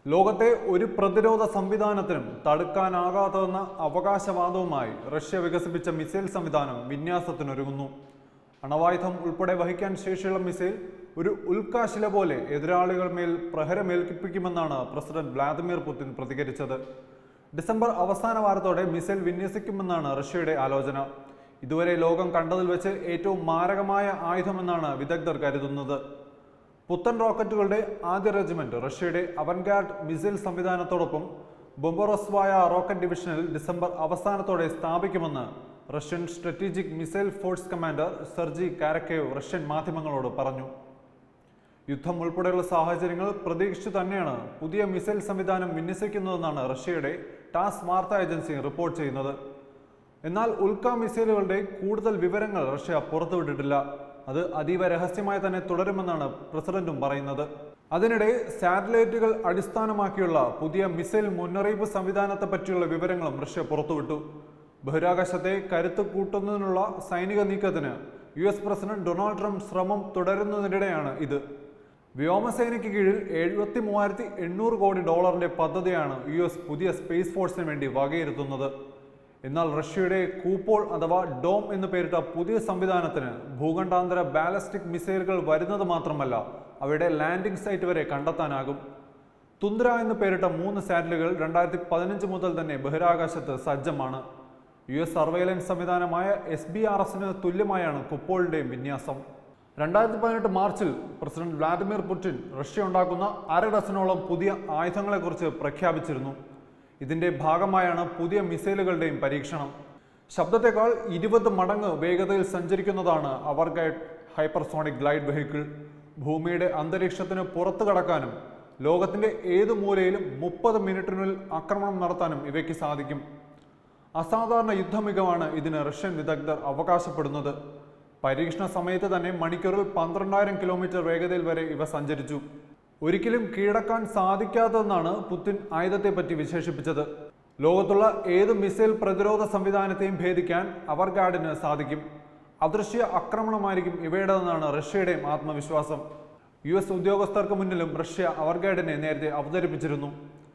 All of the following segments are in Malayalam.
ലോകത്തെ ഒരു പ്രതിരോധ സംവിധാനത്തിനും തടുക്കാനാകാത്തതെന്ന അവകാശവാദവുമായി റഷ്യ വികസിപ്പിച്ച മിസൈൽ സംവിധാനം വിന്യാസത്തിനൊരുങ്ങുന്നു അണവായുധം ഉൾപ്പെടെ വഹിക്കാൻ ശേഷിയുള്ള മിസൈൽ ഒരു ഉൽക്കാശില പോലെ എതിരാളികൾ മേൽ പ്രഹരമേൽപ്പിക്കുമെന്നാണ് പ്രസിഡന്റ് വ്ളാദിമിർ പുടിൻ പ്രതികരിച്ചത് ഡിസംബർ അവസാന വാരത്തോടെ മിസൈൽ വിന്യസിക്കുമെന്നാണ് റഷ്യയുടെ ആലോചന ഇതുവരെ ലോകം കണ്ടതിൽ വെച്ച് ഏറ്റവും മാരകമായ ആയുധമെന്നാണ് വിദഗ്ധർ കരുതുന്നത് പുത്തൻ റോക്കറ്റുകളുടെ ആദ്യ റെജിമെന്റ് റഷ്യയുടെ അവൻഗാർഡ് മിസൈൽ സംവിധാനത്തോടൊപ്പം ബൊംബറോസ്വായ റോക്കറ്റ് ഡിവിഷനിൽ ഡിസംബർ അവസാനത്തോടെ സ്ഥാപിക്കുമെന്ന് Russian strategic missile force commander Sergei Karakayev റഷ്യൻ മാധ്യമങ്ങളോട് പറഞ്ഞു യുദ്ധം ഉൾപ്പെടെയുള്ള സാഹചര്യങ്ങൾ പ്രതീക്ഷിച്ചു തന്നെയാണ് പുതിയ മിസൈൽ സംവിധാനം വിന്യസിക്കുന്നതെന്നാണ് റഷ്യയുടെ ടാസ് വാർത്താ ഏജൻസി റിപ്പോർട്ട് ചെയ്യുന്നത് എന്നാൽ ഉൽക്ക മിസൈലുകളുടെ കൂടുതൽ വിവരങ്ങൾ റഷ്യ പുറത്തുവിട്ടിട്ടില്ല അത് അതീവ രഹസ്യമായി തന്നെ തുടരുമെന്നാണ് പ്രസിഡന്റും പറയുന്നത് അതിനിടെ സാറ്റലൈറ്റുകൾ അടിസ്ഥാനമാക്കിയുള്ള പുതിയ മിസൈൽ മുന്നറിയിപ്പ് സംവിധാനത്തെ പറ്റിയുള്ള വിവരങ്ങളും റഷ്യ പുറത്തുവിട്ടു ബഹിരാകാശത്തെ കരുത്ത് കൂട്ടുന്നതിനുള്ള സൈനിക നീക്കത്തിന് U S president Donald Trump ശ്രമം തുടരുന്നതിനിടെയാണ് ഇത് വ്യോമസേനയ്ക്ക് കീഴിൽ എഴുപത്തി മൂവായിരത്തി എണ്ണൂറ് കോടി ഡോളറിന്റെ പദ്ധതിയാണ് യു എസ് പുതിയ സ്പേസ് ഫോഴ്സിന് വേണ്ടി വകയിരുത്തുന്നത് എന്നാൽ റഷ്യയുടെ കൂപ്പോൾ അഥവാ ഡോം എന്ന് പേരിട്ട പുതിയ സംവിധാനത്തിന് ഭൂഖണ്ഡാന്തര ബാലസ്റ്റിക് മിസൈലുകൾ വരുന്നത് മാത്രമല്ല അവയുടെ ലാൻഡിംഗ് സൈറ്റ് വരെ കണ്ടെത്താനാകും തുന്ദ്ര എന്ന് പേരിട്ട മൂന്ന് സാറ്റലൈറ്റുകൾ രണ്ടായിരത്തി പതിനഞ്ച് മുതൽ തന്നെ ബഹിരാകാശത്ത് സജ്ജമാണ് യു എസ് സർവൈലൻസ് സംവിധാനമായ എസ് ബി ആർ എസിന് തുല്യമായാണ് കുപ്പോളിന്റെയും വിന്യാസം രണ്ടായിരത്തി പതിനെട്ട് മാർച്ചിൽ പ്രസിഡന്റ് വ്ളാദിമിർ പുടിൻ റഷ്യ ഉണ്ടാക്കുന്ന അര ഡസനോളം പുതിയ ആയുധങ്ങളെക്കുറിച്ച് പ്രഖ്യാപിച്ചിരുന്നു ഇതിന്റെ ഭാഗമായാണ് പുതിയ മിസൈലുകളുടെയും പരീക്ഷണം ശബ്ദത്തെക്കാൾ ഇരുപത് മടങ്ങ് വേഗതയിൽ സഞ്ചരിക്കുന്നതാണ് അവർഗൈഡ് ഹൈപ്പർസോണിക് ഗ്ലൈഡ് വെഹിക്കിൾ ഭൂമിയുടെ അന്തരീക്ഷത്തിന് പുറത്തു കടക്കാനും ലോകത്തിന്റെ ഏത് മൂലയിലും മുപ്പത് മിനിറ്റിനുള്ളിൽ ആക്രമണം നടത്താനും ഇവയ്ക്ക് സാധിക്കും അസാധാരണ യുദ്ധമികവാണ് ഇതിന് റഷ്യൻ വിദഗ്ധർ അവകാശപ്പെടുന്നത് പരീക്ഷണ സമയത്ത് തന്നെ മണിക്കൂറിൽ പന്ത്രണ്ടായിരം കിലോമീറ്റർ വേഗതയിൽ വരെ ഇവ സഞ്ചരിച്ചു ഒരിക്കലും കീഴടക്കാൻ സാധിക്കാത്തതെന്നാണ് പുത്തിൻ ആയുധത്തെപ്പറ്റി വിശേഷിപ്പിച്ചത് ലോകത്തുള്ള ഏത് മിസൈൽ പ്രതിരോധ സംവിധാനത്തെയും ഭേദിക്കാൻ അവർഗാർഡിന് സാധിക്കും അദൃശ്യ ആക്രമണമായിരിക്കും ഇവയുടേതെന്നാണ് റഷ്യയുടെയും ആത്മവിശ്വാസം യു എസ് ഉദ്യോഗസ്ഥർക്ക് മുന്നിലും റഷ്യ അവർഗാർഡിനെ നേരത്തെ അവതരിപ്പിച്ചിരുന്നു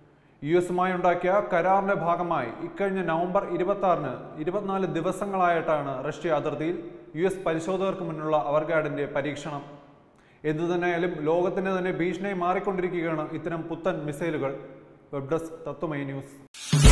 യു എസുമായി ഉണ്ടാക്കിയ കരാറിന്റെ ഭാഗമായി ഇക്കഴിഞ്ഞ നവംബർ ഇരുപത്തി ആറിന് ഇരുപത്തിനാല് ദിവസങ്ങളായിട്ടാണ് റഷ്യ അതിർത്തിയിൽ യു എസ് പരിശോധകർക്ക് മുന്നിലുള്ള അവർഗാർഡിന്റെ പരീക്ഷണം എന്തു തന്നെയായാലും ലോകത്തിന്റെ തന്നെ ഭീഷണിയായി മാറിക്കൊണ്ടിരിക്കുകയാണ് ഇത്തരം പുത്തൻ മിസൈലുകൾ വെബ് ഡെസ്ക് തത്വമൈ ന്യൂസ്